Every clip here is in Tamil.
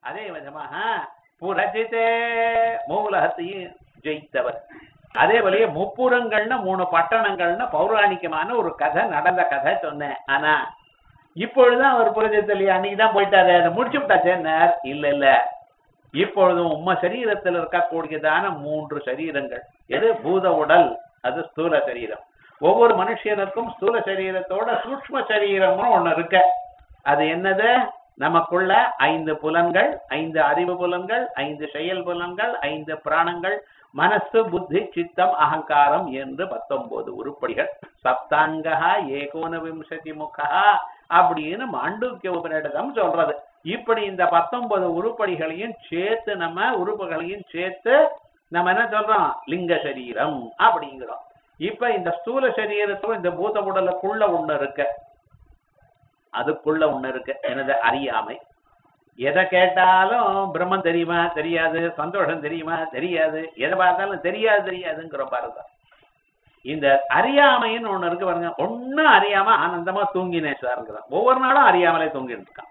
அதே விதமாக புரஜிதே மூலகத்தையும் ஜெயித்தவர் அதே போலயே முப்புறங்கள்னு மூணு பட்டணங்கள்னு பௌராணிகமான ஒரு கதை நடந்த கதை சொன்னேன் ஆனா இப்பொழுதும் அவர் புரஜித்தலையா அன்னைக்கு தான் போயிட்டாரு அதை முடிச்சு விட்டாச்சேன்னார் இல்ல இல்ல இப்பொழுதும் உம்ம சரீரத்தில் இருக்கக்கூடியதான மூன்று சரீரங்கள் எது பூத உடல் அது ஸ்தூல சரீரம் ஒவ்வொரு மனுஷனுக்கும் ஸ்தூல சரீரத்தோட சூக்ஷ்ம சரீரம்னு ஒண்ணு இருக்கு அது என்னது நமக்குள்ள ஐந்து புலன்கள் ஐந்து அறிவு புலன்கள் ஐந்து செயல் புலன்கள் ஐந்து பிராணங்கள் மனசு புத்தி சித்தம் அகங்காரம் என்று பத்தொன்பது உருப்படிகள் சப்தாங்கா ஏகோன விம்சதி முகா அப்படின்னு மாண்டூக்கிய உபநிடதம் சொல்றது இப்படி இந்த பத்தொன்பது உருப்படிகளையும் சேர்த்து நம்ம உறுப்புகளையும் சேர்த்து நம்ம என்ன சொல்றோம் லிங்க சரீரம் அப்படிங்கிறோம் இப்ப இந்த ஸ்தூல சரீரத்தும் இந்த பூத உடலுக்குள்ள ஒண்ணு இருக்கு அதுக்குள்ள ஒண்ணு இருக்கு எனது அறியாமை எதை கேட்டாலும் பிரம்மம் தெரியுமா தெரியாது சந்தோஷம் தெரியுமா தெரியாது எதை பார்த்தாலும் தெரியாது தெரியாதுங்கிற பாருங்க இந்த அறியாமைன்னு ஒண்ணு இருக்கு பாருங்க ஒண்ணும் அறியாம ஆனந்தமா தூங்கினேன் சார்ங்கிறான் ஒவ்வொரு நாளும் அறியாமலே தூங்கிட்டு இருக்கான்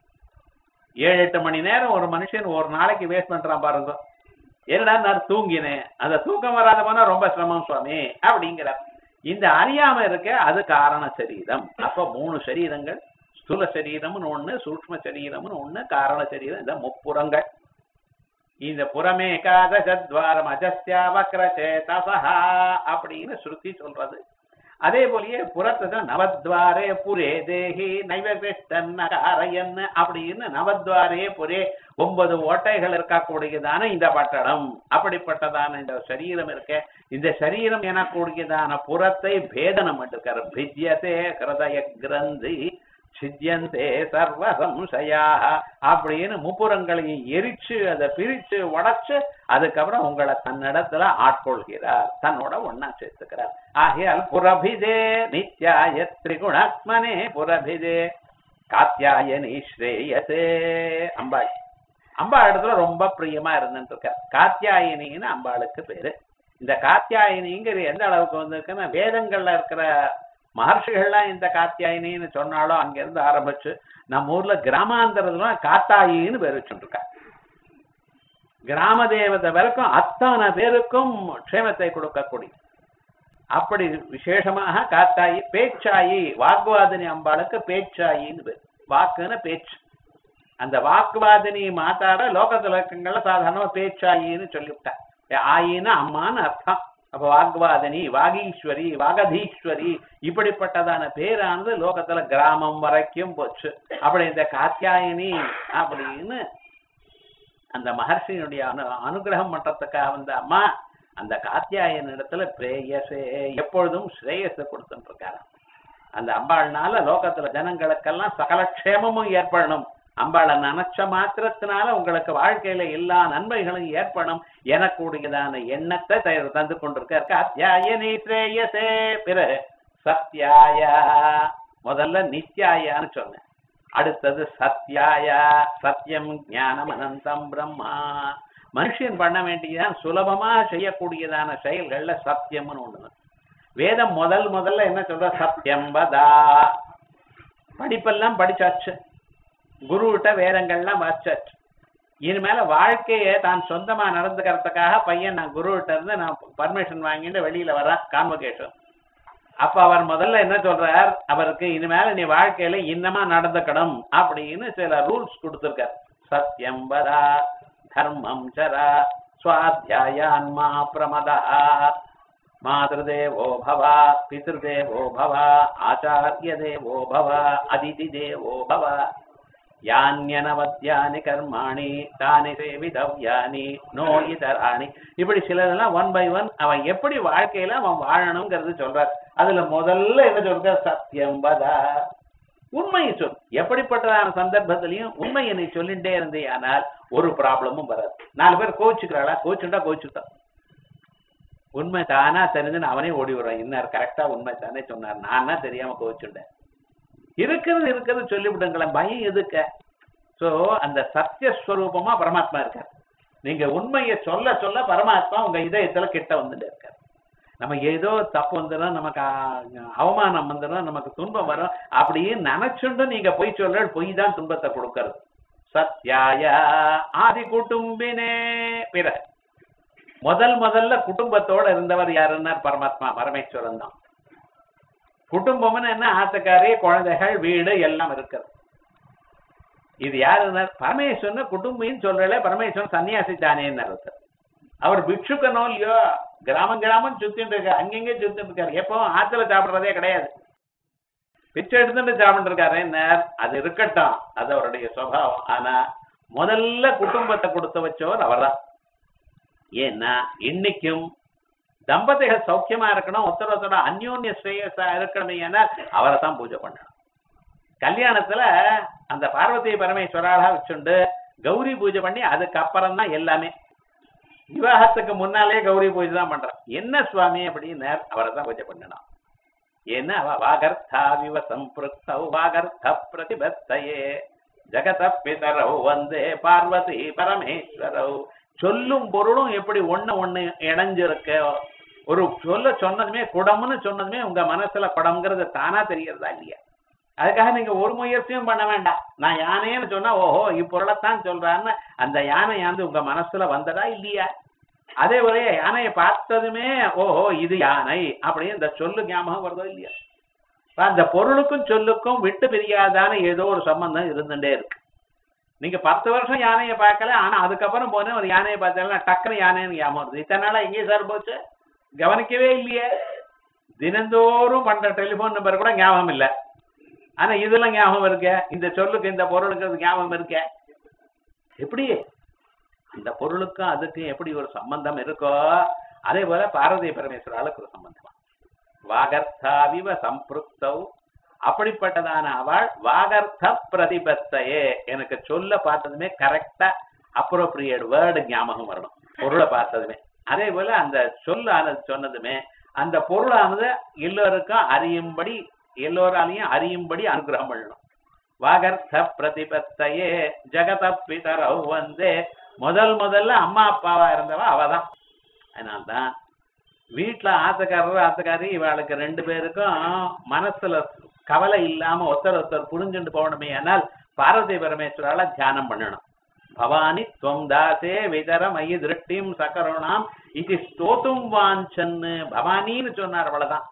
ஏழு எட்டு மணி நேரம் ஒரு மனுஷன் ஒரு நாளைக்கு வேஸ்ட் பண்றான் பாருங்க என்னடா நான் தூங்கினேன் அந்த தூக்கம் வராத போனா ரொம்ப சிரமம் சுவாமி அப்படிங்கிறார் இந்த அறியாம இருக்க அது காரண சரீரம் அப்ப மூணு சரீரங்கள் ஸ்தூல சரீரம்னு ஒண்ணு சூக்ம சரீரம்னு ஒண்ணு காரண சரீரம் இந்த முப்புறங்கள் இந்த புறமே காதஜத்வாரம் அஜஸ்யா வக்ரச்சேதசா அப்படின்னு ஸ்ருதி சொல்றது அதே போலயே புறத்துல நவத்வாரே புரே தேகி நைவகிருஷ்ணன் அப்படின்னு நவத்வாரே புரே ஒன்பது ஓட்டைகள் இருக்கக்கூடியதான இந்த பட்டணம் அப்படிப்பட்டதான இந்த சரீரம் இருக்க இந்த சரீரம் எனக்கூடியதான புறத்தை பேதனம் எடுக்காரு பிஜ்யத்தே ஹிருதய கிரந்தி சித்தியந்தே சர்வ சம்சயா அப்படின்னு முப்புறங்களையும் எரிச்சு அதை பிரிச்சு உடைச்சு அதுக்கப்புறம் உங்களை தன்னிடத்துல ஆட்கொள்கிறார் தன்னோட ஒன்னா சேர்த்துக்கிறார் ஆகையால் புரபிதே நித்யாய திரிகுணாத்மனே புரபிதே காத்தியாயனி ஸ்ரேயசே அம்பாள் அம்பாள் இடத்துல ரொம்ப பிரியமா இருந்துட்டு இருக்க காத்தியாயனின்னு அம்பாளுக்கு பேரு இந்த காத்தியாயனிங்கிற எந்த அளவுக்கு வந்திருக்குன்னா வேதங்கள்ல இருக்கிற மகர்ஷிகள்லாம் இந்த காத்தியாயினின்னு சொன்னாலும் அங்கிருந்து ஆரம்பிச்சு நம்ம ஊர்ல கிராமாந்தரத்துல காத்தாயின்னு பேர் வச்சுருக்கா கிராம தேவதை வரைக்கும் அத்தனை பேருக்கும் க்ஷேமத்தை கொடுக்கக்கூடிய அப்படி விசேஷமாக காத்தாயி பேச்சாயி வாக்குவாதினி அம்பாளுக்கு பேச்சாயின்னு பேர் வாக்குன்னு பேச்சு அந்த வாக்குவாதினி மாத்தாட லோகத்துல இருக்கங்கள சாதாரணமா பேச்சாயின்னு சொல்லிவிட்டா ஆயின்னு அம்மான்னு அர்த்தம் அப்ப வாக்வாதினி வாகீஸ்வரி வாகதீஸ்வரி இப்படிப்பட்டதான பேரானது லோகத்துல கிராமம் வரைக்கும் போச்சு அப்படி இந்த காத்தியாயினி அப்படின்னு அந்த மகர்ஷியினுடைய அனு அனுகிரகம் பண்றதுக்காக வந்த அம்மா அந்த காத்தியாயன் இடத்துல பிரேயசே எப்பொழுதும் ஸ்ரேயஸை கொடுத்துட்டு இருக்காரு அந்த அம்பாள்னால லோகத்துல ஜனங்களுக்கெல்லாம் சகல க்ஷேமமும் ஏற்படணும் அம்பாளை நினைச்ச மாத்திரத்தினால உங்களுக்கு வாழ்க்கையில எல்லா நன்மைகளும் ஏற்படும் எனக்கூடியதான எண்ணத்தை த- தந்து கொண்டிருக்கார் காத்தியாயனி பிரேயசே பிறகு சத்யாயா முதல்ல நித்யாயான்னு சொன்னேன் அடுத்தது சத்யாயா சத்தியம் ஞானம் அனந்தம் பிரம்மா மனுஷன் பண்ண வேண்டியதான் சுலபமா செய்யக்கூடியதான செயல்கள்ல சத்தியம்னு ஒண்ணு வேதம் முதல் முதல்ல என்ன சொல்ற சத்தியம் வதா படிப்பெல்லாம் படிச்சாச்சு குருவிட்ட வேதங்கள்லாம் வாச்சாச்சு இனிமேல வாழ்க்கையை தான் சொந்தமா நடந்துக்கிறதுக்காக பையன் நான் குருவிட்ட இருந்து நான் பர்மிஷன் வாங்கிட்டு வெளியில வரேன் கான்வகேஷன் அப்ப அவர் முதல்ல என்ன சொல்றார் அவருக்கு இனிமேல நீ வாழ்க்கையில இன்னமா நடந்துக்கணும் அப்படின்னு சில ரூல்ஸ் கொடுத்திருக்கார் சத்தியம் வதா தர்மம் சரா சுவாத்தியாயான்மா பிரமதா மாதேவோ பவ பிதேவோ பவ ஆச்சாரிய தேவோ பவ அதிதி தேவோ பவ யானியனவத்தியானி கர்மாணி தானி சேவிதவ்யானி நோ இதராணி இப்படி சிலதெல்லாம் ஒன் பை ஒன் அவன் எப்படி வாழ்க்கையில அவன் வாழணுங்கிறது சொல்றார் அதுல முதல்ல என்ன சொல்ற சத்தியம் வதா உண்மையை சொல் எப்படிப்பட்டதான சந்தர்ப்பத்திலையும் உண்மையை நீ சொல்லிட்டே இருந்தே ஆனால் ஒரு ப்ராப்ளமும் வராது நாலு பேர் கோச்சுக்கிறாளா கோச்சுட்டா கோச்சுட்டான் உண்மை தானா தெரிஞ்சுன்னு அவனே ஓடி விடுறான் இன்னார் கரெக்டா உண்மை தானே சொன்னார் நான் தான் தெரியாம கோச்சுட்டேன் இருக்கிறது இருக்கிறது சொல்லிவிடுங்களேன் பயம் எதுக்க சோ அந்த சத்தியஸ்வரூபமா பரமாத்மா இருக்கார் நீங்க உண்மையை சொல்ல சொல்ல பரமாத்மா உங்க இதயத்துல கிட்ட வந்துட்டு இருக்கார் நம்ம ஏதோ தப்பு வந்துடும் நமக்கு ஆ- அவமானம் வந்துடும் நமக்கு துன்பம் வரும் அப்படின்னு நினைச்சுட்டு நீங்க பொய் சொல்ற பொய் தான் துன்பத்தை கொடுக்கறது சத்யாய ஆதி குடும்பினே பிற முதல் முதல்ல குடும்பத்தோட இருந்தவர் யாருன்னா பரமாத்மா பரமேஸ்வரன் தான் குடும்பம்னு என்ன ஆத்துக்காரி குழந்தைகள் வீடு எல்லாம் இருக்கிறது இது யாருன்னா பரமேஸ்வரன் குடும்பின்னு சொல்றல பரமேஸ்வரன் சன்னியாசி தானேன்னு அர்த்தம் அவர் பிக்ஷுக்கனோ இல்லையோ கிராமம் கிராமம் சுத்திட்டு இருக்காரு அங்கங்க சுத்திட்டு இருக்காரு எப்பவும் ஆத்துல சாப்பிடுறதே கிடையாது பிச்சை எடுத்துட்டு சாப்பிட்டு இருக்காரு என்ன அது இருக்கட்டும் அது அவருடைய சுபாவம் ஆனா முதல்ல குடும்பத்தை கொடுத்து வச்சவர் அவர்தான் ஏன்னா இன்னைக்கும் தம்பதிகள் சௌக்கியமா இருக்கணும் ஒருத்தர் ஒருத்தரோட அந்யோன்ய ஸ்ரேயஸா இருக்கணும் ஏன்னா அவரை தான் பூஜை பண்ணணும் கல்யாணத்துல அந்த பார்வதி பரமேஸ்வராளா வச்சுண்டு கௌரி பூஜை பண்ணி அதுக்கப்புறம் தான் எல்லாமே விவாகத்துக்கு முன்னாலே கௌரி பூஜை தான் பண்றான் என்ன சுவாமி அப்படின்னு அவரை தான் பூஜை பண்ணணும் ஏன்னா அவ வாகர்த்தாவிவ சம்பிருத்தௌ வாகர்த்த பிரதிபத்தையே ஜெகத பிதரௌ வந்தே பார்வதி பரமேஸ்வரௌ சொல்லும் பொருளும் எப்படி ஒண்ணு ஒண்ணு இணைஞ்சிருக்கு ஒரு சொல்ல சொன்னதுமே குடம்னு சொன்னதுமே உங்க மனசுல குடம்ங்கிறது தானா தெரியறதா இல்லையா அதுக்காக நீங்க ஒரு முயற்சியும் பண்ண வேண்டாம் நான் யானைன்னு சொன்னா ஓஹோ இப்பொருளைத்தான் சொல்றான்னு அந்த யானை யாந்து உங்க மனசுல வந்ததா இல்லையா அதே போல யானையை பார்த்ததுமே ஓஹோ இது யானை அப்படின்னு இந்த சொல்லு ஞாபகம் வருதோ இல்லையா இப்ப அந்த பொருளுக்கும் சொல்லுக்கும் விட்டு பிரியாதான ஏதோ ஒரு சம்பந்தம் இருந்துட்டே இருக்கு நீங்க பத்து வருஷம் யானையை பார்க்கல ஆனா அதுக்கப்புறம் போன ஒரு யானையை பார்த்தாலும் டக்குனு யானைன்னு ஞாபகம் வருது இத்தனை நாளா எங்கே சார் போச்சு கவனிக்கவே இல்லையே தினந்தோறும் பண்ற டெலிபோன் நம்பர் கூட ஞாபகம் இல்ல ஆனா இதெல்லாம் ஞாபகம் இருக்க இந்த சொல்லுக்கு இந்த பொருளுக்கு அது ஞாபகம் இருக்க எப்படி அந்த பொருளுக்கும் அதுக்கும் எப்படி ஒரு சம்பந்தம் இருக்கோ அதே போல பார்வதி பரமேஸ்வராளுக்கு ஒரு சம்பந்தமா வாகர்த்தாவிவ சம்பிருத்தௌ அப்படிப்பட்டதான அவள் வாகர்த்த பிரதிபத்தையே எனக்கு சொல்ல பார்த்ததுமே கரெக்டா அப்ரோப்ரியேட் வேர்டு ஞாபகம் வரணும் பொருளை பார்த்ததுமே அதே போல அந்த சொல்லானது சொன்னதுமே அந்த பொருளானது எல்லோருக்கும் அறியும்படி எல்லோராலையும் அறியும்படி அனுகிரகம் பண்ணணும் வாகர்த்த பிரதிபத்தையே ஜெகத பிதரௌ வந்தே முதல் முதல்ல அம்மா அப்பாவா இருந்தவ அவதான் அதனால்தான் வீட்டுல ஆத்துக்காரர் ஆத்துக்காரி இவளுக்கு ரெண்டு பேருக்கும் மனசுல கவலை இல்லாம ஒருத்தர் ஒருத்தர் புரிஞ்சுட்டு போகணுமே ஆனால் பார்வதி பரமேஸ்வரால தியானம் பண்ணணும் பவானி துவம் தாசே விதர மயி திருஷ்டிம் சகருணாம் இது ஸ்தோத்தும் வாஞ்சன்னு பவானின்னு சொன்னார் அவ்வளவுதான்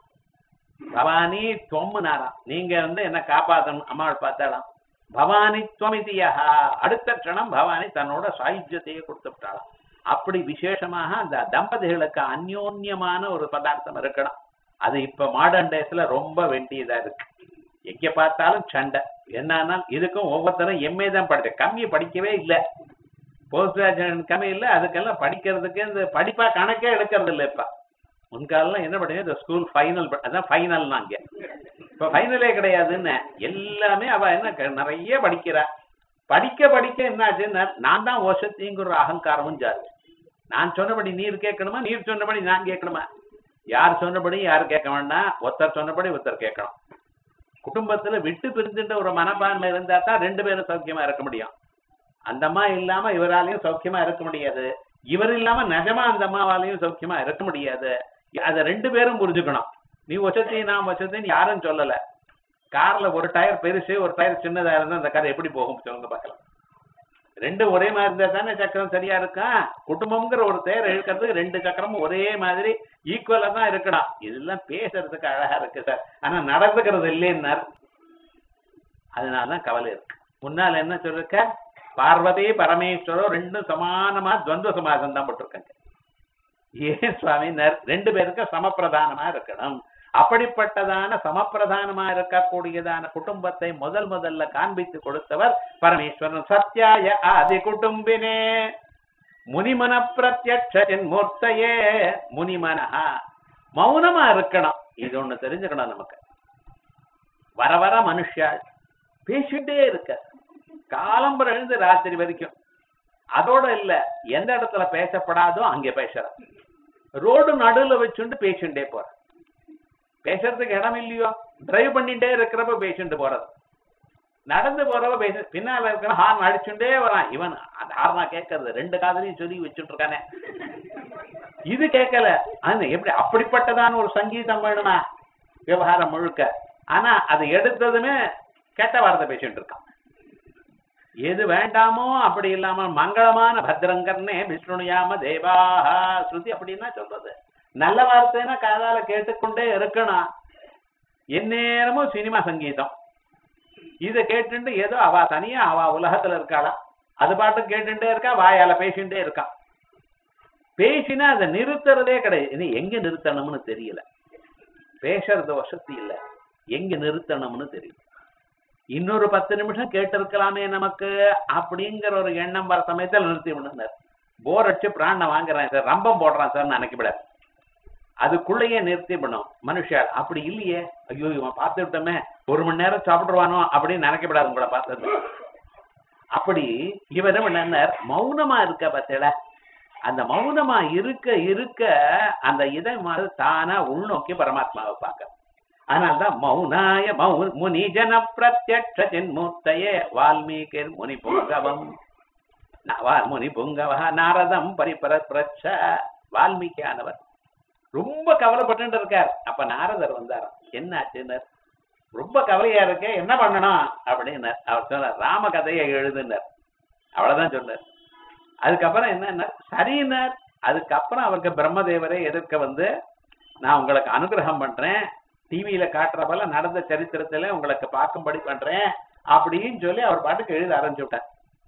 பவானி துவம்னாராம் நீங்க வந்து என்ன காப்பாத்தணும் அம்மாள் பார்த்தாலாம் பவானி துவமிதியா அடுத்த க்ஷணம் பவானி தன்னோட சாயுஜ்யத்தையே கொடுத்து விட்டாளாம் அப்படி விசேஷமாக அந்த தம்பதிகளுக்கு அந்யோன்யமான ஒரு பதார்த்தம் இருக்கணும் அது இப்ப மாடர்ன் டேஸ்ல ரொம்ப வேண்டியதா இருக்கு எங்க பார்த்தாலும் சண்டை என்னன்னா இதுக்கும் ஒவ்வொருத்தரும் எம்ஏ தான் படிச்ச கம்மி படிக்கவே இல்லை போஸ்ட் கிராஜுவேஷன் கம்மி இல்லை அதுக்கெல்லாம் படிக்கிறதுக்கு இந்த படிப்பா கணக்கே எடுக்கிறது இல்லை இப்ப முன்காலம் என்ன பண்ணுங்க இந்த ஸ்கூல் ஃபைனல் அதான் ஃபைனல் நாங்க இப்ப ஃபைனலே கிடையாதுன்னு எல்லாமே அவ என்ன க- நிறைய படிக்கிறா படிக்க படிக்க என்ன ஆச்சுன்னா நான் தான் வசதிங்கிற ஒரு அகங்காரமும் ஜாரு நான் சொன்னபடி நீர் கேட்கணுமா நீர் சொன்னபடி நான் கேட்கணுமா யார் சொன்னபடி யார் கேட்க வேண்டாம் ஒருத்தர் சொன்னபடி ஒருத்தர் கேட்கணும் குடும்பத்துல விட்டு பிரிஞ்சுட்ட ஒரு மனப்பான்மை இருந்தா தான் ரெண்டு பேரும் சௌக்கியமா இருக்க முடியும் அந்த அம்மா இல்லாம இவராலையும் சௌக்கியமா இருக்க முடியாது இவர் இல்லாம நிஜமா அந்த அம்மாவாலையும் சௌக்கியமா இருக்க முடியாது அத ரெண்டு பேரும் புரிஞ்சுக்கணும் நீ வசதி நான் வசதின்னு யாரும் சொல்லல கார்ல ஒரு டயர் பெருசு ஒரு டயர் சின்னதா இருந்தா அந்த கார் எப்படி போகும் சொல்லுங்க பார்க்கலாம் ரெண்டு ஒரே மாதிரி இருந்தா தானே சக்கரம் சரியா இருக்கும் குடும்பம்ங்கிற ஒரு தேர் இழுக்கிறதுக்கு ரெண்டு சக்கரமும் ஒரே மாதிரி ஈக்குவலா தான் இருக்கணும் இதெல்லாம் பேசுறதுக்கு அழகா இருக்கு சார் ஆனா நடந்துக்கிறது இல்லைன்னார் அதனாலதான் கவலை இருக்கு முன்னால என்ன சொல்லிருக்க பார்வதி பரமேஸ்வரம் ரெண்டும் சமானமா துவந்த சமாசம் தான் போட்டிருக்காங்க ஏன் சுவாமினர் ரெண்டு பேருக்கும் சமப்பிரதானமா இருக்கணும் அப்படிப்பட்டதான சமப்பிரதானமா இருக்கக்கூடியதான குடும்பத்தை முதல் முதல்ல காண்பித்து கொடுத்தவர் பரமேஸ்வரன் சத்யாய ஆதி குடும்பினே முனிமன பிரத்யட்சின் மூர்த்தையே முனிமனஹா மௌனமா இருக்கணும் இது ஒண்ணு தெரிஞ்சுக்கணும் நமக்கு வர வர மனுஷாள் பேசிட்டே இருக்க காலம்பரம் எழுந்து ராத்திரி வரைக்கும் அதோட இல்ல எந்த இடத்துல பேசப்படாதோ அங்கே பேசுற ரோடு நடுவுல வச்சுட்டு பேசிட்டே போற பேசுறதுக்கு இடம் இல்லையோ டிரைவ் பண்ணிட்டே இருக்கிறப்ப பேசிட்டு போறது நடந்து போறவ பேச பின்னால இருக்கிற ஹார்ன் அடிச்சுட்டே வரான் இவன் அந்த ஹார்னா கேட்கறது ரெண்டு காதலையும் சொல்லி வச்சுட்டு இருக்கானே இது கேட்கல அது எப்படி அப்படிப்பட்டதான ஒரு சங்கீதம் வேணுமா விவகாரம் முழுக்க ஆனா அதை எடுத்ததுமே கெட்ட வார்த்தை பேசிட்டு இருக்கான் எது வேண்டாமோ அப்படி இல்லாம மங்களமான பத்ரங்கர்னே விஷ்ணுயாம தேவாஹா ஸ்ருதி அப்படின்னா சொல்றது நல்ல வார்த்தைன்னா காதால கேட்டுக்கொண்டே இருக்கணும் எந்நேரமும் சினிமா சங்கீதம் இதை கேட்டுட்டு ஏதோ அவ தனியா அவ உலகத்துல இருக்காளா அது பாட்டு கேட்டுட்டே இருக்கா வாயால பேசிட்டே இருக்கா பேசினா அதை நிறுத்துறதே கிடையாது இனி எங்க நிறுத்தணும்னு தெரியல பேசுறது வசதி இல்ல எங்க நிறுத்தணும்னு தெரியல இன்னொரு பத்து நிமிஷம் கேட்டிருக்கலாமே நமக்கு அப்படிங்கிற ஒரு எண்ணம் வர சமயத்தில் நிறுத்தி விடுனார் போர் அடிச்சு பிராண வாங்குறேன் சார் ரம்பம் போடுறான் சார் நினைக்கப்படாது அதுக்குள்ளேயே நிறுத்தி பண்ணும் மனுஷால் அப்படி இல்லையே ஐயோ இவன் பார்த்து விட்டோமே ஒரு மணி நேரம் சாப்பிடுவானோ அப்படின்னு நினைக்கப்படாது உங்களை பார்த்தது அப்படி இவர் என்ன பண்ணார் மௌனமா இருக்க பார்த்தேடா அந்த மௌனமா இருக்க இருக்க அந்த இதை மாதிரி தானா உள்நோக்கி பரமாத்மாவை பார்க்க அதனால்தான் மௌனாய மௌ முனி ஜன பிரத்யட்ச ஜென்மூர்த்தையே வால்மீகிர் முனி புங்கவம் முனி புங்கவ நாரதம் பரிபர பிரச்ச வால்மீகியானவர் ரொம்ப கவலைப்பட்டு இருக்கார் அப்ப நாரதர் வந்தார் என்ன ஆச்சுனர் ரொம்ப கவலையா இருக்கே என்ன பண்ணணும் அப்படின்னு அவர் சொன்னார் ராம கதையை எழுதுனர் அவ்வளவுதான் சொன்னார் அதுக்கப்புறம் என்ன சரியினர் அதுக்கப்புறம் அவருக்கு பிரம்மதேவரை எதிர்க்க வந்து நான் உங்களுக்கு அனுகிரகம் பண்றேன் டிவியில காட்டுற போல நடந்த சரித்திரத்துல உங்களுக்கு பார்க்கும்படி பண்றேன் அப்படின்னு சொல்லி அவர் பாட்டுக்கு எழுத ஆரம்பிச்சு விட்டார்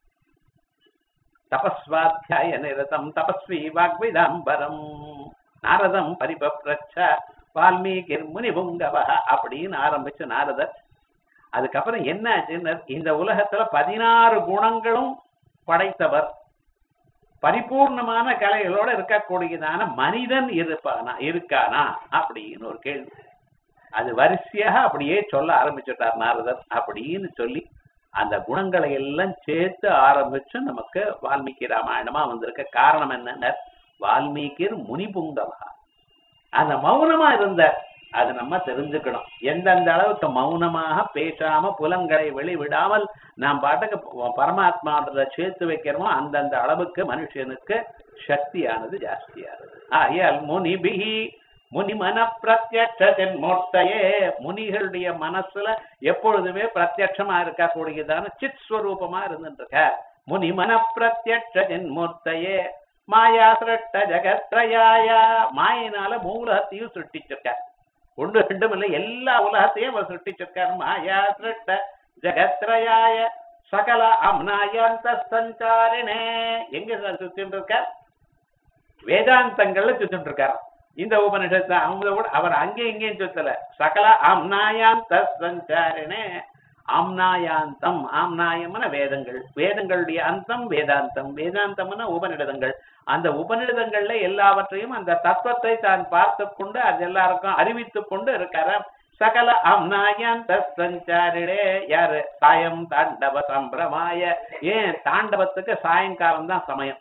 தபஸ்வாத்தியாய நிரதம் தபஸ்வி வாக்விதாம்பரம் நாரதம் பரிபப்ரச்ச வால்மீகி முனிபுங்கவ அப்படின்னு ஆரம்பிச்சு நாரதர் அதுக்கப்புறம் என்ன ஆச்சுன்னு இந்த உலகத்துல பதினாறு குணங்களும் படைத்தவர் பரிபூர்ணமான கலைகளோட இருக்கக்கூடியதான மனிதன் இருப்பானா இருக்கானா அப்படின்னு ஒரு கேள்வி அது வரிசையாக அப்படியே சொல்ல ஆரம்பிச்சுட்டார் நாரதர் அப்படின்னு சொல்லி அந்த குணங்களை எல்லாம் சேர்த்து ஆரம்பிச்சு நமக்கு வால்மீகி ராமாயணமா வந்திருக்க காரணம் என்னன்னா வால்மீகிர் முனிபுங்கவா அந்த மௌனமா இருந்த அது நம்ம தெரிஞ்சுக்கணும் எந்தெந்த அளவுக்கு மௌனமாக பேசாம புலங்களை வெளிவிடாமல் நாம் பாட்டுக்கு பரமாத்மான்றத சேர்த்து வைக்கிறோமோ அந்தந்த அளவுக்கு மனுஷனுக்கு சக்தியானது ஜாஸ்தியானது ஆயால் முனிபிகி முனி மன பிரத்யட்சத்தின் மூர்த்தையே முனிகளுடைய மனசுல எப்பொழுதுமே பிரத்யட்சமா இருக்கக்கூடியதான சித் ஸ்வரூபமா இருந்துட்டு இருக்க முனி மன பிரத்யட்சத்தின் மூர்த்தையே மாயா சிரட்ட ஜெகத்ரயாய மாயினால மூலகத்தையும் சிருஷ்டிச்சிருக்க ஒன்று ரெண்டும் இல்லை எல்லா உலகத்தையும் அவர் சிருஷ்டிச்சிருக்கார் மாயா சிரட்ட ஜெகத்ரயாய சகல அம்னாயந்த சஞ்சாரினே எங்க சுத்திட்டு இருக்கார் வேதாந்தங்கள்ல சுத்திட்டு இருக்கார் இந்த உபனிஷத்து அவங்க கூட அவர் அங்கே இங்கேயும் சுத்தல சகல அம்னாயாந்த சஞ்சாரினே ஆம்னாயாந்தம் ஆம்னாயம்னா வேதங்கள் வேதங்களுடைய அந்தம் வேதாந்தம் வேதாந்தம்னா உபநிடதங்கள் அந்த உபநிடதங்கள்ல எல்லாவற்றையும் அந்த தத்துவத்தை தான் பார்த்து கொண்டு அது எல்லாருக்கும் அறிவித்துக் கொண்டு இருக்கார சகல அம்னாயந்த சஞ்சாரிடே யாரு சாயம் தாண்டவ சம்பிரமாய ஏன் தாண்டவத்துக்கு சாயங்காலம் தான் சமயம்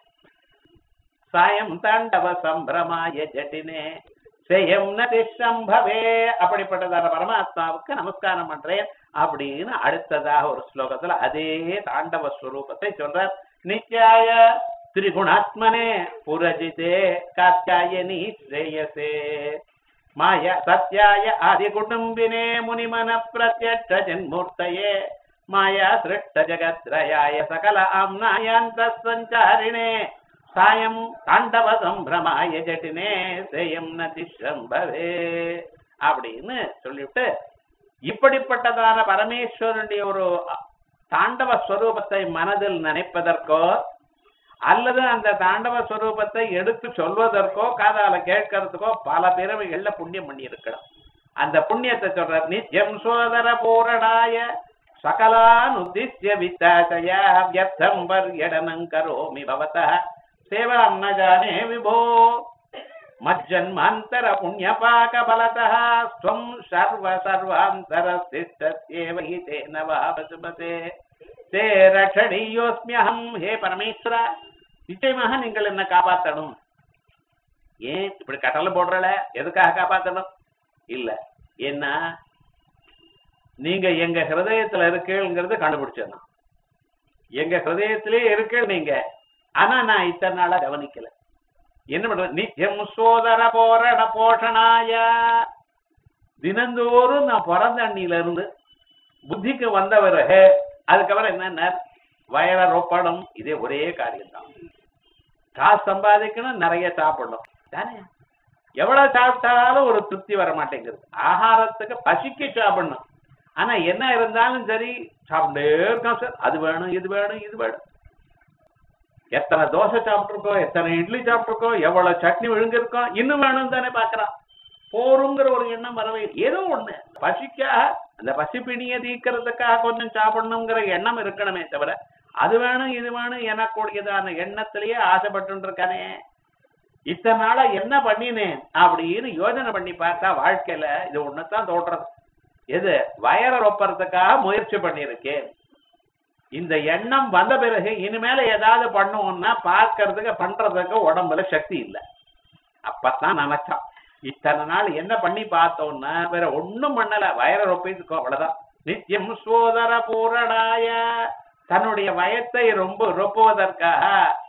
சாயம் தாண்டவ சம்பிரமாய ஜட்டினே செயம் நதிஷம்பவே அப்படிப்பட்டதான பரமாத்மாவுக்கு நமஸ்காரம் பண்றேன் அப்படின்னு அடுத்ததாக ஒரு ஸ்லோகத்துல அதே தாண்டவ ஸ்வரூபத்தை சொல்றார் நித்யாய திரிகுணாத்மனே புரஜிதே காத்தியாயனி ஸ்ரேயசே மாய சத்யாய ஆதி குடும்பினே முனிமன பிரத்யட்ச ஜன்மூர்த்தயே மாயா சிருஷ்ட ஜகத்ரயாய சகல ஆம்னாயாந்த சஞ்சாரிணே சாயம் தாண்டவ சம்பிரமாய ஜட்டினே சேயம் நதிஷம்பவே அப்படின்னு சொல்லிவிட்டு இப்படிப்பட்டதான பரமேஸ்வரனுடைய ஒரு தாண்டவ ஸ்வரூபத்தை மனதில் நினைப்பதற்கோ அல்லது அந்த தாண்டவ ஸ்வரூபத்தை எடுத்து சொல்வதற்கோ காதால கேட்கறதுக்கோ பல பிறவைகள்ல புண்ணியம் பண்ணி இருக்கணும் அந்த புண்ணியத்தை சொல்ற நித்யம் சோதர பூரணாய சகலானுத்திய வித்தாசய வியர்த்தம் வர்யடனம் கரோமி பவத சேவாம் ந ஜானே விபோ மஜ்ஜன்மாந்தர புண்ணியபாக பலதः ஸ்வம் சர்வ சர்வாந்தரஸ்திஷ்டத்யேவ ஹி தேன வா பசுபதே தே ரட்சணீயோஸ்மியகம் ஹே பரமேஸ்வர நிச்சயமாக நீங்கள் என்ன காப்பாத்தணும் ஏன் இப்படி கட்டளை போடுறல எதுக்காக காப்பாத்தணும் இல்ல என்ன நீங்க எங்க ஹிருதயத்துல இருக்கேங்கிறது கண்டுபிடிச்சிடணும் எங்க ஹிருதயத்திலே இருக்கேள் நீங்க ஆனா நான் இத்தனை நாளா கவனிக்கல என்ன பண்றது நித்தியம் சோதர போரண போஷணாய தினந்தோறும் நான் பிறந்த அண்ணில இருந்து புத்திக்கு வந்தவர் அதுக்கப்புறம் என்னன்னா வயர ரொப்படம் இதே ஒரே காரியம் தான் காசு சம்பாதிக்கணும் நிறைய சாப்பிடணும் தானே எவ்வளவு சாப்பிட்டாலும் ஒரு திருப்தி வர மாட்டேங்குது ஆகாரத்துக்கு பசிக்கு சாப்பிடணும் ஆனா என்ன இருந்தாலும் சரி சாப்பிட்டே இருக்கோம் சார் அது வேணும் இது வேணும் இது வேணும் எத்தனை தோசை சாப்பிட்டுருக்கோம் எத்தனை இட்லி சாப்பிட்டுருக்கோம் எவ்வளவு சட்னி விழுங்கிருக்கோம் இன்னும் வேணும் தானே பாக்குறான் போருங்கிற ஒரு எண்ணம் வரவே ஏதோ ஒண்ணு பசிக்காக அந்த பசி பிணியை தீக்கிறதுக்காக கொஞ்சம் சாப்பிடணுங்கிற எண்ணம் இருக்கணுமே தவிர அது வேணும் இது வேணும் எனக்கூடியதான எண்ணத்திலேயே ஆசைப்பட்டு இருக்கானே இத்தனை நாளா என்ன பண்ணினேன் அப்படின்னு யோசனை பண்ணி பார்த்தா வாழ்க்கையில இது ஒண்ணுதான் தோன்றது எது வயர ரொப்பறதுக்காக முயற்சி பண்ணியிருக்கேன் இந்த எண்ணம் வந்த பிறகு இனிமேல ஏதாவது பண்ணுவோம்னா பார்க்கறதுக்கு பண்றதுக்கு உடம்புல சக்தி இல்லை அப்பதான் நினைச்சான் இத்தனை நாள் என்ன பண்ணி பார்த்தோம்னா வேற ஒண்ணும் பண்ணல வயர ரொப்பிதுக்கோ அவ்வளவுதான் நித்தியம் சோதர பூரணாய தன்னுடைய வயத்தை ரொம்ப ரொப்புவதற்காக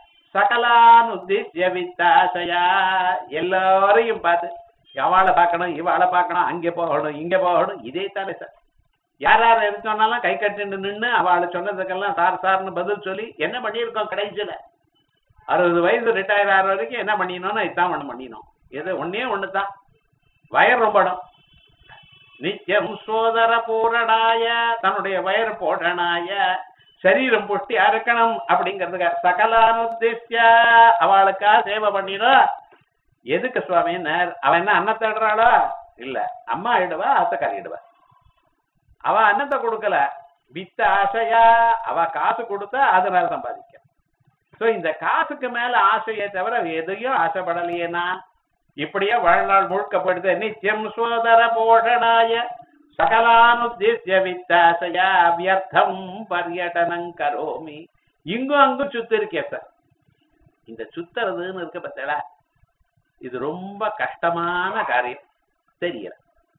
சகலானுத்திய வித்தாசையா எல்லாரையும் பார்த்து அவளை பார்க்கணும் இவாளை பார்க்கணும் அங்கே போகணும் இங்க போகணும் இதே தானே சார் யார் யார் எது சொன்னாலும் கை கட்டிட்டு நின்று அவளை சொன்னதுக்கெல்லாம் சார் சார்னு பதில் சொல்லி என்ன பண்ணியிருக்கோம் கடைசியில அறுபது வயசு ரிட்டையர் ஆகிற வரைக்கும் என்ன பண்ணினோம்னா இதான் ஒண்ணு பண்ணினோம் எது ஒன்னே ஒண்ணுதான் வயர் ரொம்படும் நித்தியம் சோதர பூரணாய தன்னுடைய வயர் போடனாய சரீரம் பொட்டியா இருக்கணும் அப்படிங்கிறதுக்கு சகலானுத்திய அவளுக்கா சேவை பண்ணிடும் எதுக்கு சுவாமின்னார் அவன் என்ன அன்ன தேடுறாளோ இல்ல அம்மா இடுவா அத்தக்காரி இடுவா அவ அன்னத்தை கொடுக்கல வித்த ஆசையா அவ காசு கொடுத்தா அதனால சம்பாதிக்க சோ இந்த காசுக்கு மேல ஆசையே தவிர எதையும் ஆசைப்படலையே நான் இப்படியே வாழ்நாள் முழுக்கப்படுது நித்தியம் சோதர போஷணாய சகலானுத்திய வித்தாசையா வியர்த்தம் பர்யடனம் கரோமி இங்கும் அங்கும் சுத்தி இருக்கே சார் இந்த சுத்துறதுன்னு இருக்க பார்த்தா இது ரொம்ப கஷ்டமான காரியம் தெரியல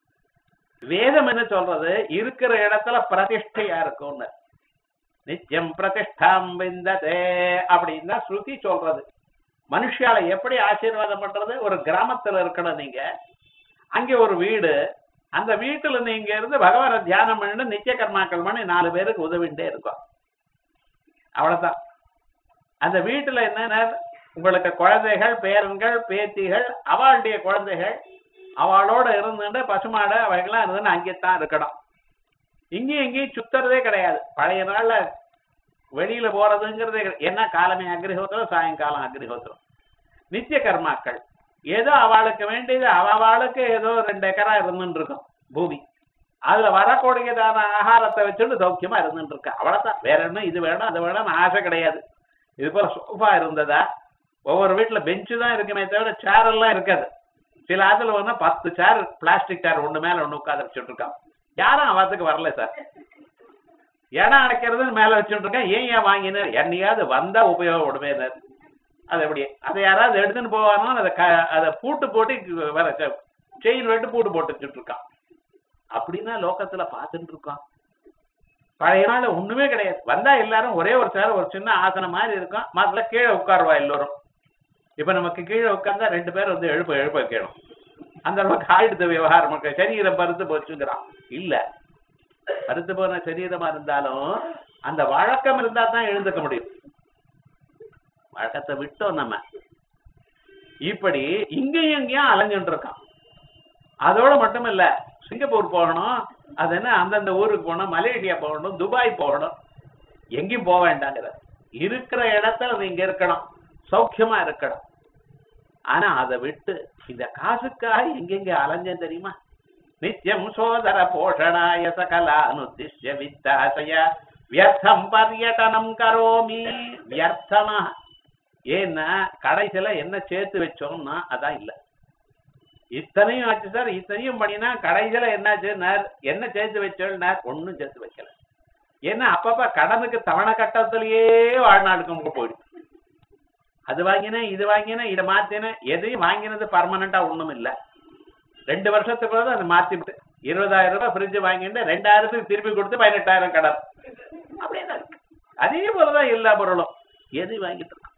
வேதம் என்ன சொல்றது இருக்கிற இடத்துல பிரதிஷ்டையா இருக்கும்னு நித்தியம் பிரதிஷ்டாம் விந்ததே அப்படின்னா ஸ்ருதி சொல்றது மனுஷால எப்படி ஆசீர்வாதம் பண்றது ஒரு கிராமத்துல இருக்கணும் நீங்க அங்க ஒரு வீடு அந்த வீட்டுல நீங்க இருந்து பகவான தியானம் பண்ணிட்டு நித்திய கர்மாக்கள் பண்ணி நாலு பேருக்கு உதவிண்டே இருக்கும் அவ்வளவுதான் அந்த வீட்டுல என்னன்னா உங்களுக்கு குழந்தைகள் பேரன்கள் பேத்திகள் அவளுடைய குழந்தைகள் அவளோட இருந்துட்டு பசுமாடு அவைகள்லாம் இருந்துன்னு அங்கேத்தான் இருக்கணும் இங்கேயும் இங்கேயும் சுத்துறதே கிடையாது பழைய நாள்ல வெளியில போறதுங்கிறதே கிடையாது. என்ன காலமே அக்னிஹோத்திரம் சாயங்காலம் அக்னிஹோத்திரம் நித்திய கர்மாக்கள் ஏதோ அவளுக்கு வேண்டியது அவளுக்கு ஏதோ ரெண்டு ஏக்கரா இருந்துட்டு இருக்கும் பூமி அதுல வரக்கூடியதான ஆகாரத்தை வச்சுட்டு சௌக்கியமா இருந்துட்டு இருக்கு அவ்வளவுதான் வேற என்ன இது வேணும் அது வேணும் ஆசை கிடையாது இது போல சோஃபா இருந்ததா ஒவ்வொரு வீட்டுல பெஞ்சு தான் இருக்குமே தவிர சேர் எல்லாம் இருக்காது சில ஆத்துல வந்து பத்து சேர் பிளாஸ்டிக் சேர் ஒண்ணு மேல ஒண்ணு உட்காந்து வச்சுட்டு இருக்கான் யாரும் அவத்துக்கு வரல சார் இடம் அடைக்கிறதுன்னு மேல வச்சுட்டு இருக்கேன் ஏன் ஏன் வாங்கினார் என்னையாவது வந்தா உபயோகப்படுவேன் அது எப்படி அதை யாராவது எடுத்துன்னு போவானோ அதை க- அதை பூட்டு போட்டு வர செயின் வெட்டு பூட்டு போட்டு வச்சுட்டு இருக்கான் அப்படின்னா லோகத்துல பார்த்துட்டு இருக்கோம் பழைய நாள் ஒண்ணுமே கிடையாது வந்தா எல்லாரும் ஒரே ஒரு சேர் ஒரு சின்ன ஆசனம் மாதிரி இருக்கும் முதல்ல கீழே உட்காருவா எல்லோரும் இப்ப நமக்கு கீழே உட்கார்ந்தா ரெண்டு பேர் வந்து எழுப்ப எழுப்ப வைக்கணும் அந்த அளவுக்கு ஆயிடுது விவகாரம் இருக்கு. சரீரம் பருத்து போச்சுங்கிறான் இல்ல பருத்து போன சரீரமா இருந்தாலும் அந்த வழக்கம் இருந்தா தான் எழுந்துக்க முடியும் வழக்கத்தை விட்டோம் நம்ம இப்படி இங்கேயும் இங்கேயும் அலைஞ்சுட்டு இருக்கான் அதோட மட்டும் இல்ல சிங்கப்பூர் போகணும் அது என்ன அந்தந்த ஊருக்கு போகணும் மலேசியா போகணும் துபாய் போகணும் எங்கேயும் போக வேண்டாங்கிற இருக்கிற இடத்துல நீங்க இருக்கணும் சௌக்கியமா இருக்கணும் ஆனா அதை விட்டு இந்த காசுக்காக எங்கெங்க அலைஞ்சேன் தெரியுமா நித்தியம் சோதர போஷணாய சகலா அனுதிஷ்ய வித்தாசய வியர்த்தம் பர்யடனம் கரோமி வியர்த்தமா ஏன்னா கடைசியில என்ன சேர்த்து வச்சோம்னா அதான் இல்ல இத்தனையும் ஆச்சு சார் இத்தனையும் பண்ணினா கடைசியில என்னாச்சுன்னார் என்ன சேர்த்து வச்சோம்னார் ஒண்ணும் சேர்த்து வைக்கல ஏன்னா அப்பப்ப கடனுக்கு தவணை கட்டத்திலேயே வாழ்நாளுக்கு போயிடும் அது வாங்கினேன் இது வாங்கினேன் இதை மாத்தினேன் எதையும் வாங்கினது பர்மனண்டா ஒண்ணும் இல்ல ரெண்டு வருஷத்துக்கு பிறகு அதை மாத்திவிட்டு இருபதாயிரம் ரூபாய் ஃப்ரிட்ஜ் வாங்கிட்டு ரெண்டாயிரத்துக்கு திருப்பி கொடுத்து பதினெட்டாயிரம் கடன் அப்படியே தான் இருக்கு அதே போலதான் எல்லா பொருளும் எதையும் வாங்கிட்டு இருக்கோம்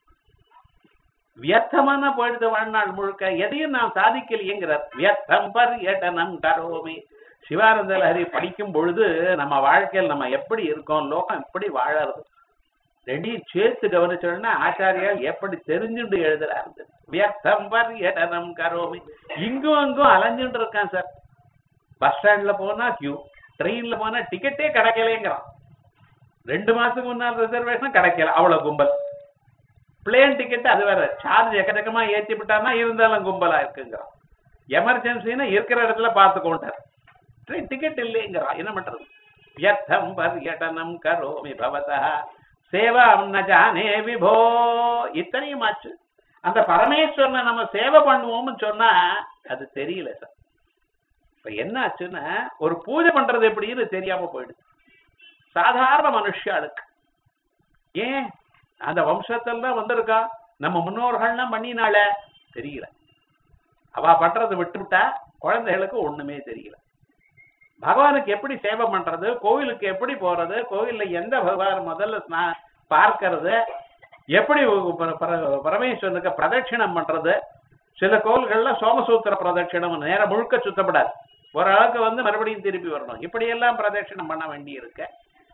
வியர்த்தமான போயிடுது வாழ்நாள் முழுக்க எதையும் நாம் சாதிக்கலையேங்கிறார் வியர்த்தம் பர்யடனம் கரோமி சிவானந்த லஹரி படிக்கும் பொழுது நம்ம வாழ்க்கையில் நம்ம எப்படி இருக்கோம் லோகம் எப்படி வாழறது ரெண்டையும் சேர்த்து கவனிச்சோம்னா ஆச்சாரியால் எப்படி தெரிஞ்சுட்டு எழுதுறாரு வியர்த்தம் பர்யடனம் கரோமி இங்கும் அங்கும் அலைஞ்சுட்டு இருக்கான் சார் பஸ் ஸ்டாண்ட்ல போனா கியூ ட்ரெயின்ல போனா டிக்கெட்டே கிடைக்கலைங்கிறான் ரெண்டு மாசத்துக்கு முன்னால் ரிசர்வேஷன் கிடைக்கல அவ்வளவு கும்பல் பிளேன் டிக்கெட் அது வேற சார்ஜ் எக்கச்சக்கமா ஏத்தி விட்டான்னா இருந்தாலும் கும்பலா இருக்குங்கிறான் எமர்ஜென்சின்னா இருக்கிற இடத்துல பார்த்துக்கோண்டார் ட்ரெயின் டிக்கெட் இல்லைங்கிறான் என்ன பண்றது வியர்த்தம் பர்யடனம் கரோமி பவதா சேவாம் ந ஜானே விபோ இத்தனையும் ஆச்சு அந்த பரமேஸ்வரனை நம்ம சேவை பண்ணுவோம்னு சொன்னா அது தெரியல சார் இப்ப என்ன ஆச்சுன்னா ஒரு பூஜை பண்றது எப்படின்னு தெரியாம போயிடுது சாதாரண மனுஷாளுக்கு ஏன் அந்த வம்சத்துல தான் வந்திருக்கா நம்ம முன்னோர்கள்லாம் பண்ணினால தெரியல அவ பண்றதை விட்டுவிட்டா குழந்தைகளுக்கு ஒண்ணுமே தெரியல பகவானுக்கு எப்படி சேவை பண்றது கோவிலுக்கு எப்படி போறது கோவில்ல எந்த பகவான் முதல்ல ஸ்நா- பார்க்கறது எப்படி பர- பர- பரமேஸ்வரனுக்கு பிரதட்சிணம் பண்றது சில கோவில்கள்ல சோமசூத்திர பிரதட்சிணம் நேரம் முழுக்க சுத்தப்படாது ஓரளவுக்கு வந்து மறுபடியும் திருப்பி வரணும் இப்படி எல்லாம் பிரதட்சிணம் பண்ண வேண்டி இருக்கு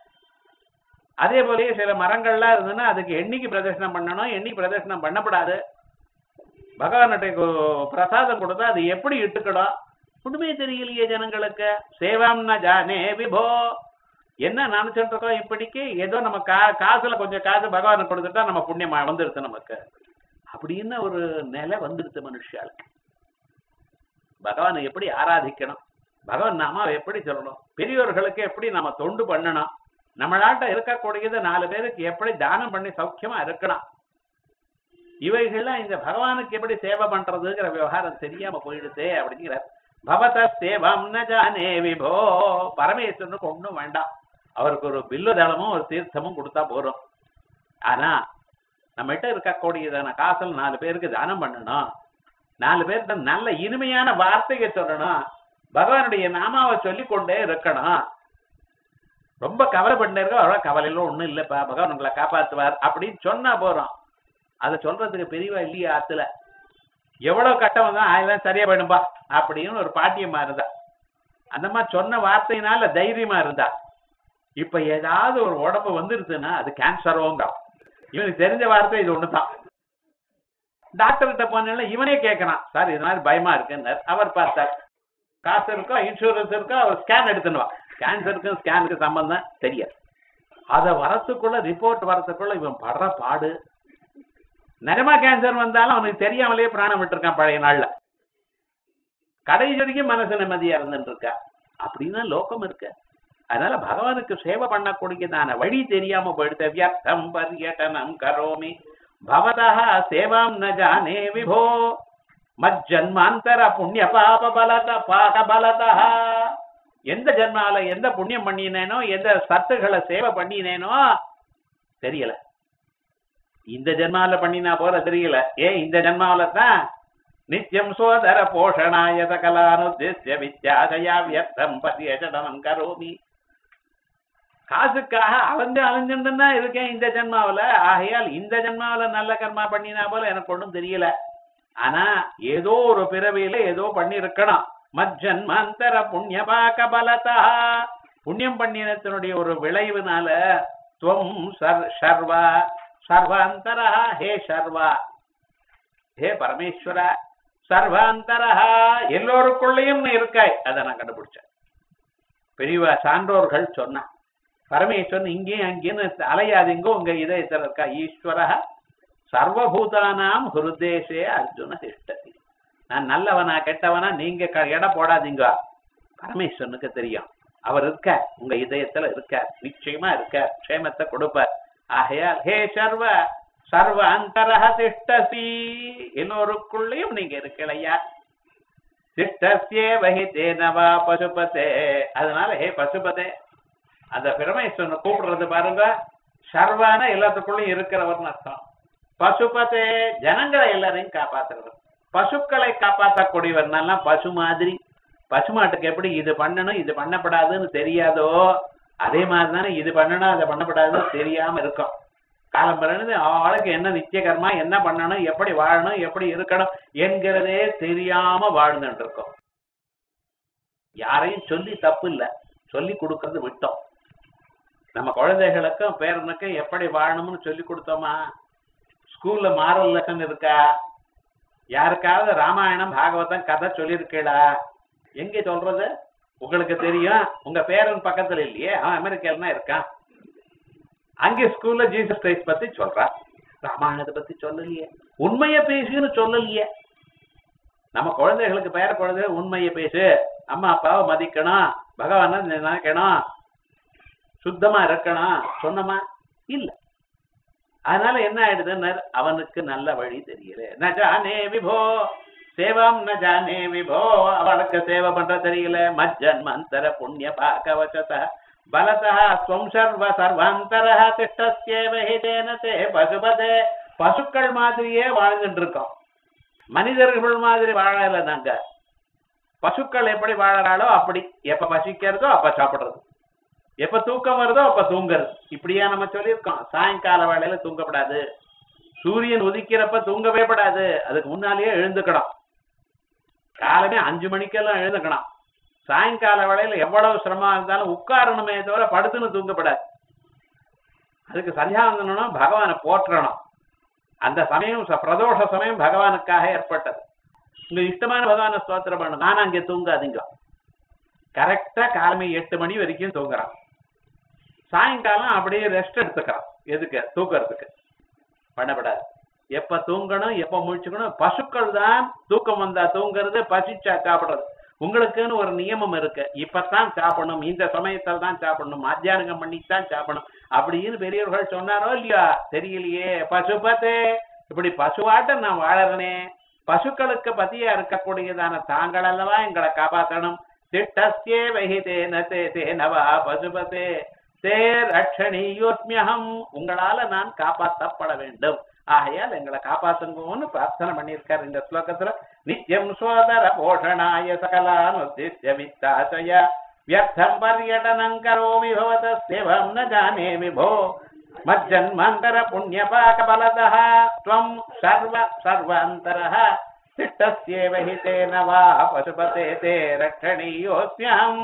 அதே போலயே சில மரங்கள்லாம் இருந்ததுன்னா அதுக்கு எண்ணிக்கை பிரதட்சணம் பண்ணணும் எண்ணிக்கை பிரதட்சணம் பண்ணப்படாது பகவான்கிட்ட கு- பிரசாதம் கொடுத்தா அது எப்படி இட்டுக்கணும் ஒண்ணுமே தெரியலையே ஜனங்களுக்கு சேவாம்னா ஜானே விபோ என்ன நினைச்சிட்டு இருக்கோம் இப்படிக்கு ஏதோ நம்ம கா காசுல கொஞ்சம் காசு பகவானுக்கு கொடுத்துட்டா நம்ம புண்ணியம் வந்துருது நமக்கு அப்படின்னு ஒரு நிலை வந்துடுது மனுஷாளுக்கு பகவானை எப்படி ஆராதிக்கணும் பகவான் நாம எப்படி சொல்லணும் பெரியோர்களுக்கு எப்படி நாம தொண்டு பண்ணணும் நம்மளாட்ட இருக்கக்கூடியது நாலு பேருக்கு எப்படி தானம் பண்ணி சௌக்கியமா இருக்கணும் இவைகள்லாம் இந்த பகவானுக்கு எப்படி சேவை பண்றதுங்கிற விவகாரம் தெரியாம போயிடுதே அப்படிங்கிறார் பவத சேவம் ந ஜானே விபோ பரமேஸ்வரனுக்கு ஒண்ணும் வேண்டாம் அவருக்கு ஒரு பில்லு தளமும் ஒரு தீர்த்தமும் கொடுத்தா போறோம் ஆனா நம்மகிட்ட இருக்கக்கூடியதான காசல் நாலு பேருக்கு தானம் பண்ணணும் நாலு பேர்கிட்ட நல்ல இனிமையான வார்த்தையை சொல்லணும் பகவானுடைய நாமாவை சொல்லிக் கொண்டே இருக்கணும் ரொம்ப கவலை பண்ணிட்டே இருக்க அவ்வளோ கவலையில ஒண்ணும் இல்லப்பா பகவான் உங்களை காப்பாத்துவார் அப்படின்னு சொன்னா போறோம் அதை சொல்றதுக்கு பெரியவா இல்லையா ஆத்துல எவ்வளவு கட்டம் வந்தா அதெல்லாம் சரியா போயிடும்பா அப்படின்னு ஒரு பாட்டியமா இருந்தா அந்த மாதிரி சொன்ன வார்த்தையினால தைரியமா இருந்தா இப்ப ஏதாவது ஒரு உடம்பு வந்துருச்சுன்னா அது கேன்சரோங்க இவனுக்கு தெரிஞ்ச வார்த்தை இது ஒண்ணுதான் டாக்டர்கிட்ட போனா இவனே கேட்கறான் சார் இது மாதிரி பயமா இருக்குன்னு அவர் பார்த்தார் காசு இருக்கோ இன்சூரன்ஸ் இருக்கோ அவர் ஸ்கேன் எடுத்துனுவா கேன்சருக்கும் ஸ்கேனுக்கு சம்பந்தம் தெரியாது அத வரத்துக்குள்ள ரிப்போர்ட் வரத்துக்குள்ள இவன் படுற பாடு நிஜமா கேன்சர் வந்தாலும் அவனுக்கு தெரியாமலே பிராணம் விட்டுருக்கான் பழைய நாள்ல கடைசி வரைக்கும் மனசு நிம்மதியா இருந்துட்டு இருக்கா அப்படின்னா லோகம் இருக்கு அதனால பகவானுக்கு சேவை பண்ணக்கூடியதான வழி தெரியாம போயிடுத்த வியர்த்தம் பர்யட்டனம் கரோமி பவதா சேவாம் ந ஜானே விபோ மஜ்ஜன்மாந்தர புண்ணிய பாப பலத பாக பலதா எந்த ஜென்மால எந்த புண்ணியம் பண்ணினேனோ எந்த சத்துக்களை சேவை பண்ணினேனோ தெரியல இந்த ஜென்மால பண்ணினா போல தெரியல ஏன் இந்த ஜென்மாவில தான் நித்தியம் சோதர போஷணாய சகலானுத்திய வித்யாதயா வியர்த்தம் பரியடனம் கரோமி காசுக்காக அலைஞ்சு அலைஞ்சுட்டு தான் இருக்கேன் இந்த ஜென்மாவுல ஆகையால் இந்த ஜென்மாவுல நல்ல கர்மா பண்ணினா போல எனக்கு ஒண்ணும் தெரியல ஆனா ஏதோ ஒரு பிறவியில ஏதோ பண்ணி இருக்கணும் மஜ்ஜன்மாந்தர புண்ணிய பாக்க பலதா புண்ணியம் பண்ணினத்தினுடைய ஒரு விளைவுனால துவம் சர் சர்வா சர்வாந்தரா ஹே சர்வா ஹே பரமேஸ்வரா சர்வாந்தரா எல்லோருக்குள்ளேயும் நீ இருக்காய் அதை நான் கண்டுபிடிச்சேன் பெரியவா சான்றோர்கள் சொன்னா பரமேஸ்வரன் இங்கேயும் அங்கேயும் அலையாதீங்க உங்க இதயத்தில் இருக்கா ஈஸ்வர சர்வபூதானாம் ஹிருதேசே அர்ஜுன திஷ்டதி நான் நல்லவனா கெட்டவனா நீங்க க- எடை போடாதீங்க பரமேஸ்வரனுக்கு தெரியும் அவர் இருக்க உங்க இதயத்துல இருக்க நிச்சயமா இருக்க க்ஷேமத்தை கொடுப்பார் ஆகையால் ஹே சர்வ சர்வ அந்தரஹ திஷ்டசி எல்லோருக்குள்ளேயும் நீங்க இருக்கலையா திஷ்டசியே வகித்தே நவா பசுபதே அதனால ஹே பசுபதே அந்த பிரமேஸ்வரனை கூப்பிடுறது பாருங்க சர்வான எல்லாத்துக்குள்ளயும் இருக்கிறவர்னு அர்த்தம் பசுபதே ஜனங்களை எல்லாரையும் காப்பாத்துறவர் பசுக்களை காப்பாற்றக்கூடியவர்னால பசு மாதிரி பசுமாட்டுக்கு எப்படி இது பண்ணணும் இது பண்ணப்படாதுன்னு தெரியாதோ அதே மாதிரி தானே இது பண்ணணும் அதை பண்ணப்படாதுன்னு தெரியாம இருக்கும் காலம் பிறகு ஆளுக்கு என்ன நித்திய கர்மா என்ன பண்ணணும் எப்படி வாழணும் எப்படி இருக்கணும் என்கிறதே தெரியாம வாழ்ந்துட்டு இருக்கோம் யாரையும் சொல்லி தப்பு இல்ல சொல்லி கொடுக்கறது விட்டோம் நம்ம குழந்தைகளுக்கும் பேரனுக்கும் எப்படி வாழணும்னு சொல்லி கொடுத்தோமா ஸ்கூல்ல மாரல் லெசன் இருக்கா யாருக்காவது ராமாயணம் பாகவதம் கதை சொல்லியிருக்கீளா எங்க சொல்றது உங்களுக்கு தெரியும் உங்க பேரன் பக்கத்துல இல்லையே அவன் அமெரிக்கால தான் இருக்கான் அங்கே ஸ்கூல்ல ஜீசஸ் கிரைஸ்ட் பத்தி சொல்றான் ராமாயணத்தை பத்தி சொல்லலையே உண்மைய பேசுன்னு சொல்லலையே நம்ம குழந்தைகளுக்கு பேர குழந்தை உண்மையை பேசு அம்மா அப்பாவை மதிக்கணும் பகவான நினைக்கணும் சுத்தமா இருக்கணும் சொன்னமா இல்ல அதனால என்ன ஆயிடுதுன்னு அவனுக்கு நல்ல வழி தெரியல ந ஜானே விபோ சேவம் ந ஜானே விபோ அவளுக்கு சேவை பண்ற தெரியல மஜ்ஜன் மந்தர புண்ணிய பாகவசத பலதா ஸ்வம் சர்வ சர்வாந்தர திஷ்டஸ்யேவ ஹிதேன தே பசுபதே பசுக்கள் மாதிரியே வாழ்ந்துட்டு இருக்கோம் மனிதர்கள் மாதிரி வாழல நாங்க பசுக்கள் எப்படி வாழறாளோ அப்படி எப்ப பசிக்கிறதோ அப்ப சாப்பிடுறது எப்ப தூக்கம் வருதோ அப்ப தூங்குறது இப்படியா நம்ம சொல்லியிருக்கோம் சாயங்கால வேளையில தூங்கப்படாது சூரியன் உதிக்கிறப்ப தூங்கவே படாது அதுக்கு முன்னாலேயே எழுந்துக்கணும் காலமே அஞ்சு மணிக்கெல்லாம் எழுந்துக்கணும் சாயங்கால வேளையில எவ்வளவு சிரமமா இருந்தாலும் உட்காரணுமே தவிர படுத்துன்னு தூங்கப்படாது அதுக்கு சந்தியாவந்தனம் பகவானை போற்றணும் அந்த சமயம் ச- பிரதோஷ சமயம் பகவானுக்காக ஏற்பட்டது உங்க இஷ்டமான பகவான ஸ்தோத்திரம் பண்ணணும் நான் அங்கே தூங்காதீங்க கரெக்டா காலமே எட்டு மணி வரைக்கும் தூங்குறான் சாயங்காலம் அப்படியே ரெஸ்ட் எடுத்துக்கிறான் எதுக்கு தூக்கறதுக்கு பண்ணப்படாது எப்ப தூங்கணும் எப்ப முழிச்சுக்கணும் பசுக்கள் தான் தூக்கம் வந்தா தூங்குறது பசிச்சா சாப்பிடுறது உங்களுக்குன்னு ஒரு நியமம் இருக்கு இப்பதான் சாப்பிடணும் இந்த சமயத்துல தான் சாப்பிடணும் மத்தியானம் பண்ணித்தான் சாப்பிடணும் அப்படின்னு பெரியவர்கள் சொன்னாரோ இல்லையா தெரியலையே பசுபதே இப்படி பசுவாட்டம் நான் வாழறனே பசுக்களுக்கு பதியா இருக்கக்கூடியதான தாங்கள் அல்லவா எங்களை காப்பாற்றணும் திட்டஸ்யே வகிதேன தே தேனவா பசுபதே தே ரட்சணியோத்மியகம் உங்களால நான் காப்பாற்றப்பட வேண்டும் ஆகையால் எங்களை காப்பாத்துங்கன்னு பிரார்த்தனை பண்ணியிருக்காரு இந்த ஸ்லோகத்துல நித்யம் சோதர போஷணாய சகலானுத்திய வித்தாசய வியர்த்தம் பர்யடனம் கரோமி பவத சேவம் ந ஜானே விபோ மஜ்ஜன்மாந்தர புண்ணியபாக பலதः त्वं सर्व सर्वान्तरः திட்டஸ்யேவ ஹி தேன வா பசுபதே தே ரட்சணீயோஸ்மியம்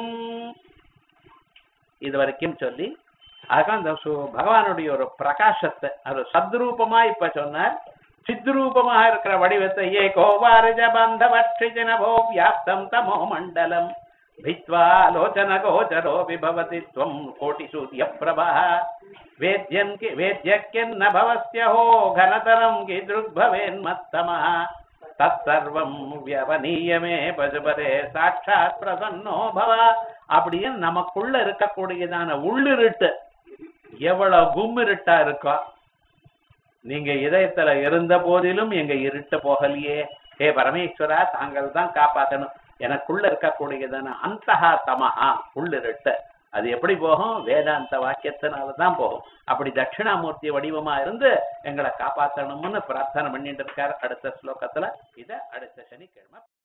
இது வரைக்கும் சொல்லி அதுக்காக அந்த சு- பகவானுடைய ஒரு பிரகாசத்தை அது சத்ரூபமா இப்ப சொன்னார் சித்ரூபமாக இருக்கிற வடிவத்தை ஏ கோவாரிஜ பந்தவட்சிஜனபோ வியாப்தம் தமோ மண்டலம் भित्वा लोचन गोचरो विभवति त्वं कोटिसूर्य प्रभः वेद्यन् कि वेद्यक्यन्न भवस्य हो घनतरं कीदृग्भवेन्मत्तमः தற்சர்வம் வியவனீயமே பசுபதே சாட்சாத் பிரசன்னோ பவ அப்படின்னு நமக்குள்ள இருக்கக்கூடியதான உள்ளிருட்டு எவ்வளவு கும்மிருட்டா இருக்கோ நீங்க இதயத்துல இருந்த போதிலும் எங்க இருட்டு போகலையே ஹே பரமேஸ்வரா தாங்கள் தான் காப்பாத்தணும் எனக்குள்ள இருக்கக்கூடியதான அந்தஹா தமஹா உள்ளிருட்டு அது எப்படி போகும் வேதாந்த வாக்கியத்தினால தான் போகும் அப்படி தட்சிணாமூர்த்தி வடிவமா இருந்து எங்களை காப்பாத்தணும்னு பிரார்த்தனை பண்ணிட்டு இருக்காரு அடுத்த ஸ்லோகத்துல இத அடுத்த சனிக்கிழமை